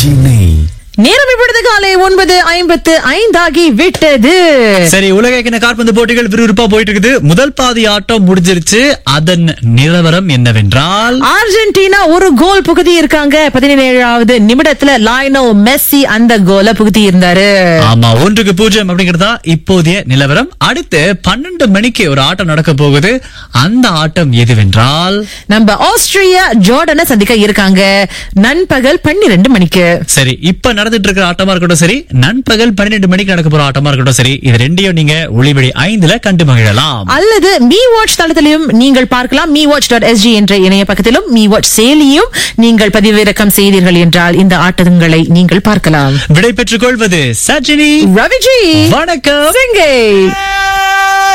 சென்னை நேரம் இப்பொழுது காலை ஒன்பது ஐம்பத்து ஐந்தாகி விட்டது சரி உலக காற்பந்து போட்டிகள் விறுவிறுப்பா போயிட்டு இருக்குது முதல் பாதி ஆட்டம் முடிஞ்சிருச்சு அதன் நிலவரம் என்னவென்றால் அர்ஜென்டினா ஒரு கோல் புகுதி இருக்காங்க பதினேழாவது நிமிடத்துல லாயனோ மெஸ்ஸி அந்த கோலை புகுதி இருந்தாரு ஆமா ஒன்றுக்கு பூஜ்ஜியம் அப்படிங்கறதா இப்போதைய நிலவரம் அடுத்து பன்னெண்டு மணிக்கு ஒரு ஆட்டம் நடக்க போகுது அந்த ஆட்டம் எதுவென்றால் நம்ம ஆஸ்திரேலியா ஜோர்டனை சந்திக்க இருக்காங்க நண்பகல் பன்னிரண்டு மணிக்கு சரி இப்ப நடந்துட்டு இருக்கிற ஆட்டமா இருக்கட்டும் சரி நண்பகல் பன்னிரெண்டு மணிக்கு நடக்க போற ஆட்டமா இருக்கட்டும் சரி இது ரெண்டையும் நீங்க ஒளிவழி ஐந்துல கண்டு மகிழலாம் அல்லது மீ வாட்ச் தளத்திலையும் நீங்கள் பார்க்கலாம் மீ வாட்ச் டாட் எஸ்ஜி என்ற இணைய பக்கத்திலும் மீ வாட்ச் செயலியும் நீங்கள் பதிவிறக்கம் செய்தீர்கள் என்றால் இந்த ஆட்டங்களை நீங்கள் பார்க்கலாம் விடை பெற்றுக் கொள்வது சஜினி ரவிஜி வணக்கம் சிங்கை